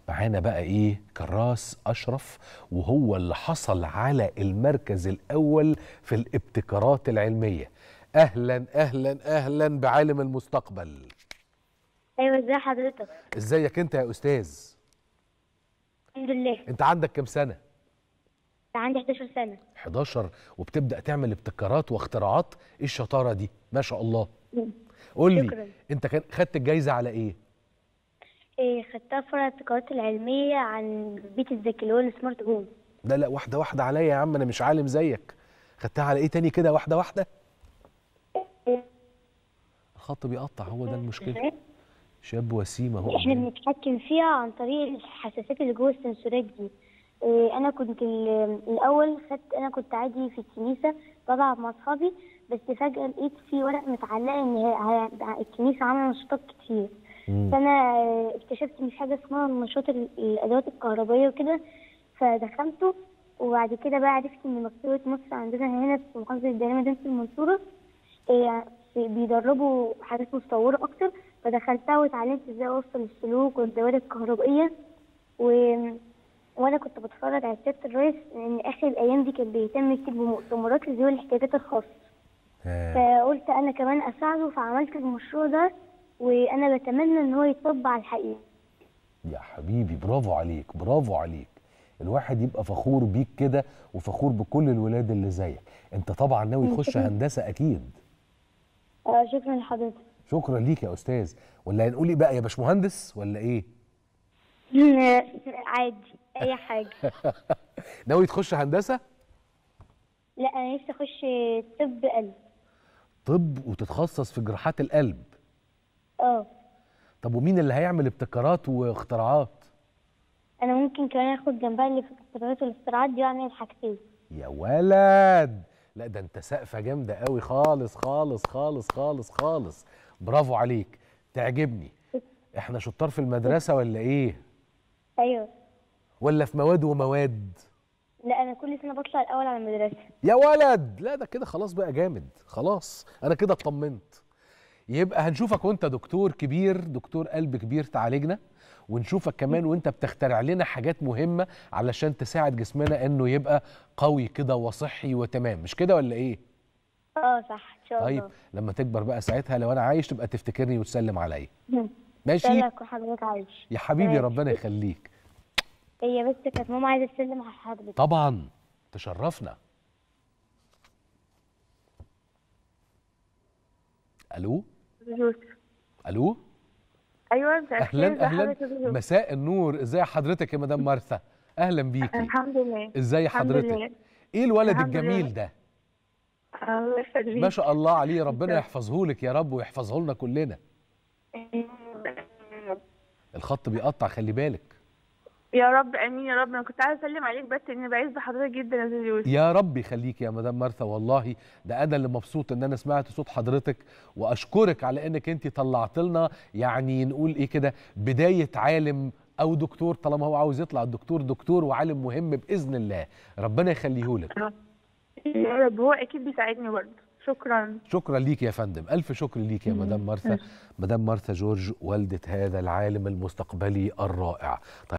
معانا بقى ايه كراس اشرف وهو اللي حصل على المركز الاول في الابتكارات العلميه اهلا اهلا اهلا بعالم المستقبل ايوه ازي حضرتك ازيك انت يا استاذ الحمد لله انت عندك كام سنه عندي 11 سنه 11 وبتبدا تعمل ابتكارات واختراعات ايه الشطاره دي ما شاء الله قول لي شكراً. انت كان خدت الجايزه على ايه إيه خدتها في فرع الابتكارات العلميه عن البيت الذكي اللي هو السمارت هوم لا لا واحده واحده عليا يا عم انا مش عالم زيك خدتها على ايه تاني كده واحده واحده الخط بيقطع هو ده المشكله شاب وسيم اهو احنا قدامي. بنتحكم فيها عن طريق الحساسات اللي جوه السنسورات دي إيه انا كنت ال- الاول خدت انا كنت عادي في الكنيسه بلعب مع اصحابي بس فجاه لقيت في ورق متعلقه ان هي- ه- الكنيسه عامله نشاطات كتير مم. فانا آه، اكتشفت ان في حاجه اسمها نشاط ال- الادوات الكهربائيه وكده فدخلته وبعد كده بقى عرفت ان مكتبه مصر عندنا هنا في محافظه الدائرة مدينه المنصوره آه، في- بيدربوا حاجات متطوره اكتر فدخلتها واتعلمت ازاي اوصل السلوك والدوائر الكهربائيه و... وانا كنت بتفرج على سياده الرئيس ان اخر الايام دي كان بيهتم كتير بمؤتمرات لذوي الاحتياجات الخاصه ها. فقلت انا كمان اساعده فعملت المشروع ده وانا بتمنى ان هو يتطبق على الحقيقه يا حبيبي برافو عليك برافو عليك الواحد يبقى فخور بيك كده وفخور بكل الولاد اللي زيك انت طبعا ناوي تخش شكراً. هندسه اكيد آه شكرا لحضرتك شكرا ليك يا استاذ ولا هنقول ايه بقى يا باشمهندس ولا ايه عادي اي حاجه ناوي تخش هندسه لا انا نفسي اخش طب قلب طب وتتخصص في جراحات القلب اه طب ومين اللي هيعمل ابتكارات واختراعات انا ممكن كمان اخد جنبها اللي في الابتكارات والاختراعات دي واعمل حاجتين يا ولد لا ده انت سقفه جامده قوي خالص خالص خالص خالص خالص برافو عليك تعجبني احنا شطار في المدرسه ولا ايه ايوه ولا في مواد ومواد لا انا كل سنه بطلع الاول على المدرسه يا ولد لا ده كده خلاص بقى جامد خلاص انا كده اطمنت يبقى هنشوفك وانت دكتور كبير دكتور قلب كبير تعالجنا ونشوفك كمان وانت بتخترع لنا حاجات مهمة علشان تساعد جسمنا انه يبقى قوي كده وصحي وتمام مش كده ولا ايه اه صح ان شاء طيب الله لما تكبر بقى ساعتها لو انا عايش تبقى تفتكرني وتسلم عليا ماشي سلامك وحضرتك عايش يا حبيبي تمام. ربنا يخليك هي بس كانت ماما عايزه تسلم على حضرتك طبعا تشرفنا الو يوسف الو ايوه مساء الخير، اهلا ازي اهلا حضرتك يا يوسف؟ مساء النور ازي حضرتك يا مدام مرثا اهلا بيكي الحمد لله ازاي الحمد حضرتك لله. ايه الولد الحمد الجميل لله. ده الله يخليك ما شاء الله عليه ربنا شكراً. يحفظه لك يا رب ويحفظه لنا كلنا الخط بيقطع خلي بالك يا رب امين يا رب انا كنت عايزه اسلم عليك بس اني بعز حضرتك جدا يا استاذ يوسف يا رب يخليك يا مدام مرثا والله ده انا اللي مبسوط ان انا سمعت صوت حضرتك واشكرك على انك انت طلعت لنا يعني نقول ايه كده بدايه عالم او دكتور طالما هو عاوز يطلع الدكتور دكتور وعالم مهم باذن الله ربنا يخليه لك يا رب هو اكيد بيساعدني برضه شكرا شكرا ليك يا فندم ألف شكر ليك يا مدام مرثا مدام مرثا جورج والدة هذا العالم المستقبلي الرائع طيب